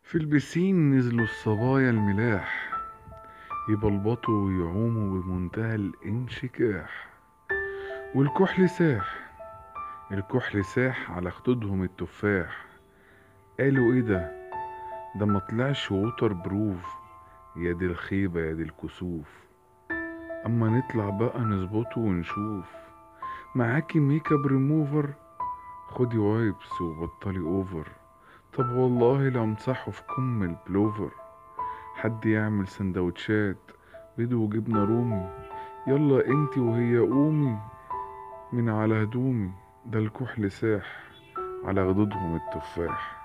في البسين نزلوا الصبايا الملاح يبلبطوا ويعوموا بمنتهى الانشكاح والكحل ساح الكحل ساح على خدودهم التفاح قالوا ايه ده ده مطلعش ووتر بروف يا دي الخيبة يا دي الكسوف اما نطلع بقى نظبطه ونشوف معاكي ميك اب ريموفر خدي وايبس وبطلي اوفر طب والله لامسحه في كم البلوفر حد يعمل سندوتشات بيض وجبنة رومي يلا انتي وهي قومي من على هدومي ده الكحل ساح على خدودهم التفاح